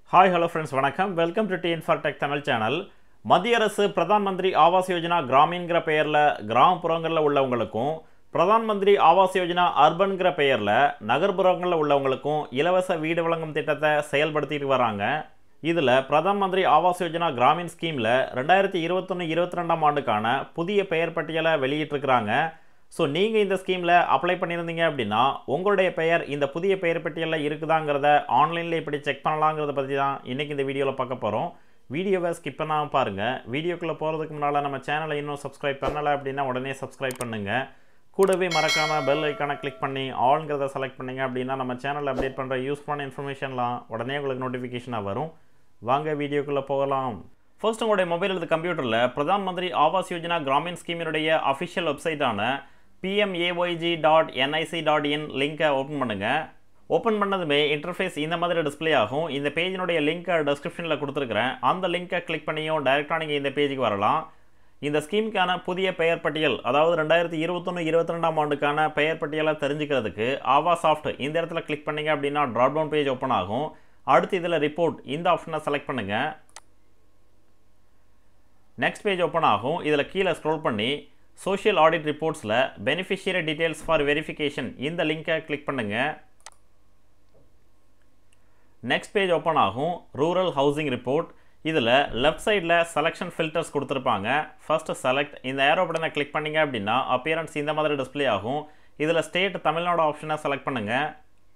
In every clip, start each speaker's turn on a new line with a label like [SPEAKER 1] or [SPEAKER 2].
[SPEAKER 1] hi hello friends வணக்கம் welcome to TN for tech Tamil channel மத்திய அரசு பிரதான் மந்திரி ஆவாஸ் யோஜனா கிராமின்கிற பெயரில் கிராமப்புறங்களில் உள்ளவங்களுக்கும் பிரதான் மந்திரி ஆவாஸ் யோஜனா அர்பன்கிற பெயரில் நகர்ப்புறங்களில் உள்ளவங்களுக்கும் இலவச வீடு வழங்கும் திட்டத்தை செயல்படுத்திட்டு வராங்க இதில் பிரதான் மந்திரி ஆவாஸ் யோஜனா கிராமின் ஸ்கீமில் ரெண்டாயிரத்தி இருபத்தொன்று இருபத்தி ரெண்டாம் ஆண்டுக்கான புதிய பெயர் பட்டியலை வெளியிட்டிருக்கிறாங்க ஸோ நீங்கள் இந்த ஸ்கீமில் அப்ளை பண்ணியிருந்தீங்க அப்படின்னா உங்களுடைய பெயர் இந்த புதிய பெயர் பட்டியலில் இருக்குதாங்கிறத ஆன்லைனில் எப்படி செக் பண்ணலாங்கிறத பற்றி தான் இன்றைக்கி இந்த வீடியோவில் பார்க்க போகிறோம் வீடியோவை ஸ்கிப் பண்ணாமல் பாருங்கள் வீடியோக்குள்ளே போகிறதுக்கு முன்னால் நம்ம சேனலை இன்னும் சப்ஸ்கிரைப் பண்ணலை அப்படின்னா உடனே சப்ஸ்கிரைப் பண்ணுங்கள் கூடவே மறக்காமல் பெல் ஐக்கானை கிளிக் பண்ணி ஆல்ங்கிறத செலக்ட் பண்ணிங்க அப்படின்னா நம்ம சேனலில் அப்டேட் பண்ணுற யூஸ்ஃபுல்லான இன்ஃபர்மேஷன்லாம் உடனே உங்களுக்கு நோட்டிஃபிகேஷனாக வரும் வாங்க வீடியோக்குள்ளே போகலாம் ஃபர்ஸ்ட் உங்களுடைய மொபைல் அல்லது கம்ப்யூட்டரில் பிரதான் மந்திரி ஆவாஸ் யோஜனா கிராமின் ஸ்கீமினுடைய அஃபிஷியல் வெப்சைட்டான PMAYG dot NIC dot in லிங்கை ஓப்பன் பண்ணுங்கள் ஓப்பன் பண்ணதுமே இன்டர்ஃபேஸ் இந்த மாதிரி டிஸ்ப்ளே ஆகும் இந்த பேஜினுடைய லிங்க்கை டிஸ்கிரிப்ஷனில் கொடுத்துருக்குறேன் அந்த லிங்க்கை கிளிக் பண்ணியும் டைரெக்டாக நீங்கள் இந்த பேஜுக்கு வரலாம் இந்த ஸ்கீமுக்கான புதிய பெயர் பட்டியல் அதாவது ரெண்டாயிரத்தி இருபத்தொன்று இருபத்தி ரெண்டாம் ஆண்டுக்கான பெயர் பட்டியலை தெரிஞ்சுக்கிறதுக்கு ஆவா சாஃப்ட் இந்த இடத்துல கிளிக் பண்ணீங்க அப்படின்னா ட்ராப் டவுன் பேஜ் ஓப்பன் ஆகும் அடுத்து இதில் ரிப்போர்ட் இந்த ஆப்ஷனை செலக்ட் பண்ணுங்கள் நெக்ஸ்ட் பேஜ் ஓப்பன் ஆகும் இதில் கீழே ஸ்க்ரோல் பண்ணி சோஷியல் ஆடிட் ரிப்போர்ட்ஸில் பெனிஃபிஷியரி டீட்டெயில்ஸ் ஃபார் வெரிஃபிகேஷன் இந்த லிங்கை கிளிக் பண்ணுங்கள் நெக்ஸ்ட் பேஜ் ஓப்பன் ஆகும் ரூரல் ஹவுசிங் ரிப்போர்ட் இதில் லெஃப்ட் சைடில் செலெக்ஷன் ஃபில்டர்ஸ் கொடுத்துருப்பாங்க ஃபஸ்ட்டு செலக்ட் இந்த ஏரோ பட்டனை கிளிக் பண்ணிங்க அப்படின்னா அப்பியரன்ஸ் இந்த மாதிரி டிஸ்ப்ளே ஆகும் இதில் ஸ்டேட் தமிழ்நாடு ஆப்ஷனை செலக்ட் பண்ணுங்கள்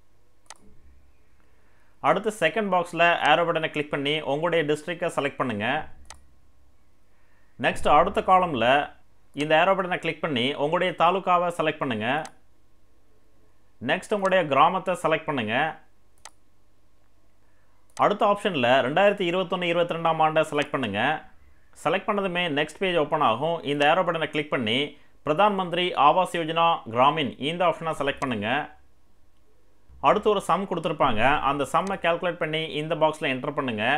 [SPEAKER 1] அடுத்து செகண்ட் பாக்ஸில் ஏரோ பட்டனை கிளிக் பண்ணி உங்களுடைய டிஸ்ட்ரிக்டை செலக்ட் பண்ணுங்கள் நெக்ஸ்ட் அடுத்த காலமில் இந்த ஏரோ பட்டனை கிளிக் பண்ணி உங்களுடைய தாலுக்காவை செலக்ட் பண்ணுங்கள் நெக்ஸ்ட் உங்களுடைய கிராமத்தை செலக்ட் பண்ணுங்கள் அடுத்த ஆப்ஷனில் ரெண்டாயிரத்தி இருபத்தொன்று இருபத்தி ரெண்டாம் ஆண்டை செலக்ட் பண்ணுங்கள் செலக்ட் பண்ணதுமே நெக்ஸ்ட் பேஜ் ஓப்பன் ஆகும் இந்த ஏரோ பட்டனை கிளிக் பண்ணி பிரதான் மந்திரி ஆவாஸ் யோஜனா கிராமின் இந்த ஆப்ஷனை செலக்ட் பண்ணுங்கள் அடுத்து ஒரு சம் கொடுத்துருப்பாங்க அந்த சம்மை கேல்குலேட் பண்ணி இந்த பாக்ஸில் என்டர் பண்ணுங்கள்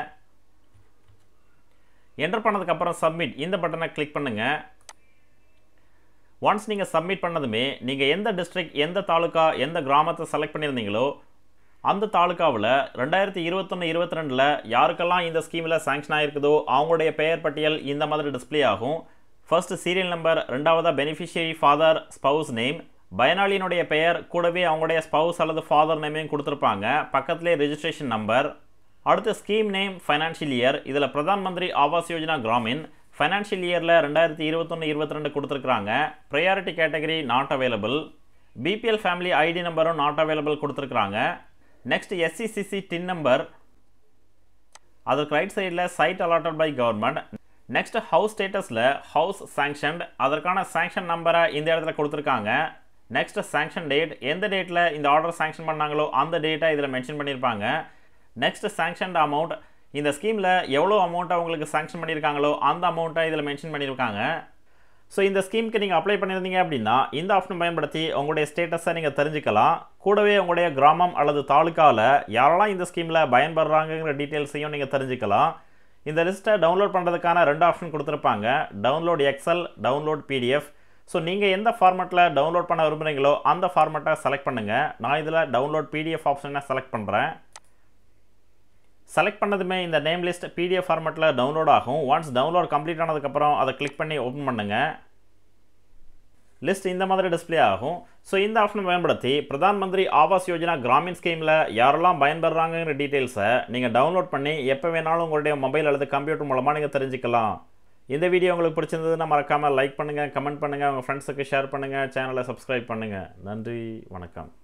[SPEAKER 1] என்டர் பண்ணதுக்கப்புறம் சப்மிட் இந்த பட்டனை கிளிக் பண்ணுங்கள் ஒன்ஸ் நீங்கள் சப்மிட் பண்ணதுமே நீங்கள் எந்த டிஸ்ட்ரிக்ட் எந்த தாலுக்கா எந்த கிராமத்தை செலக்ட் பண்ணியிருந்தீங்களோ அந்த தாலுக்காவில் ரெண்டாயிரத்தி இருபத்தொன்று இருபத்தி ரெண்டில் யாருக்கெல்லாம் இந்த ஸ்கீமில் சாங்ஷன் ஆகிருக்குதோ அவங்களுடைய பெயர் பட்டியல் இந்த மாதிரி டிஸ்பிளே ஆகும் ஃபர்ஸ்ட் சீரியல் நம்பர் ரெண்டாவதாக பெனிஃபிஷியரி ஃபாதர் ஸ்பவுஸ் நேம் பயனாளியினுடைய பெயர் கூடவே அவங்களுடைய ஸ்பவுஸ் அல்லது ஃபாதர் நேமையும் கொடுத்துருப்பாங்க பக்கத்துலேயே ரெஜிஸ்ட்ரேஷன் நம்பர் அடுத்து ஸ்கீம் நேம் ஃபைனான்ஷியல் இயர் இதில் பிரதான் மந்திரி ஆவாஸ் யோஜனா கிராமின் ஃபைனான்ஷியல் இயரில் ரெண்டாயிரத்தி இருபத்தொன்று இருபத்தி ரெண்டு கொடுத்துருக்குறாங்க priority category not available BPL family ID நம்பரும் நாட் அவைலபிள் கொடுத்துருக்குறாங்க நெக்ஸ்ட் எஸ்சிசிசி டின் நம்பர் அதற்கு ரைட் சைடில் side allotted by government next house ஸ்டேட்டஸில் ஹவுஸ் சாங்ஷன்ட் அதற்கான சாங்ஷன் நம்பரை இந்த இடத்துல கொடுத்துருக்காங்க நெக்ஸ்ட் சாங்ஷன் டேட் எந்த டேட்டில் இந்த ஆர்டர் சாங்ஷன் பண்ணாங்களோ அந்த டேட்டை இதில் மென்ஷன் பண்ணியிருப்பாங்க நெக்ஸ்ட் சாங்ஷன்ட் அமௌண்ட் இந்த ஸ்கீமில் எவ்வளோ அமௌண்ட்டை உங்களுக்கு சாங்ஷன் பண்ணியிருக்காங்களோ அந்த அமௌண்ட்டை இதில் மென்ஷன் பண்ணியிருக்காங்க ஸோ இந்த ஸ்கீமுக்கு நீங்கள் அப்ளை பண்ணியிருந்தீங்க அப்படின்னா இந்த ஆப்ஷன் பயன்படுத்தி உங்களுடைய ஸ்டேட்டஸை நீங்கள் தெரிஞ்சுக்கலாம் கூடவே உங்களுடைய கிராமம் அல்லது தாலுக்காவில் யாரெல்லாம் இந்த ஸ்கீமில் பயன்படுறாங்கிற டீட்டெயில்ஸையும் நீங்கள் தெரிஞ்சுக்கலாம் இந்த லிஸ்ட்டை டவுன்லோட் பண்ணுறதுக்கான ரெண்டு ஆப்ஷன் கொடுத்துருப்பாங்க download excel download PDF so நீங்கள் எந்த ஃபார்மெட்டில் டவுன்லோட் பண்ண விரும்புகிறீங்களோ அந்த ஃபார்மெட்டை செலக்ட் பண்ணுங்கள் நான் இதில் டவுன்லோட் பிடிஎஃப் ஆப்ஷனை செலக்ட் பண்ணுறேன் செலக்ட் பண்ணதுமே இந்த நேம் லிஸ்ட் பிடிஎஃப் ஃபார்மெட்டில் டவுன்லோட் ஆகும் ஒன்ஸ் டவுன்லோட் கம்ப்ளீட் ஆனதுக்கப்புறம் அதை கிளிக் பண்ணி ஓப்பன் பண்ணுங்கள் லிஸ்ட் இந்த மாதிரி டிஸ்பிளே ஆகும் ஸோ இந்த ஆப்ஷனை பயன்படுத்தி பிரதான் மந்திரி ஆவாஸ் யோஜனா கிராமின் ஸ்கீமில் யாரெல்லாம் பயன்படுறாங்கிற டீட்டெயில்ஸை நீங்கள் டவுன்லோட் பண்ணி எப்போ வேணாலும் உங்களுடைய மொபைல் அல்லது கம்ப்யூட்டர் மூலமாக நீங்கள் தெரிஞ்சுக்கலாம் இந்த வீடியோ உங்களுக்கு பிடிச்சிருந்ததுன்னா மறக்காமல் லைக் பண்ணுங்கள் கமெண்ட் பண்ணுங்கள் உங்கள் ஃப்ரெண்ட்ஸுக்கு ஷேர் பண்ணுங்கள் சேனலை சப்ஸ்கிரைப் பண்ணுங்கள் நன்றி வணக்கம்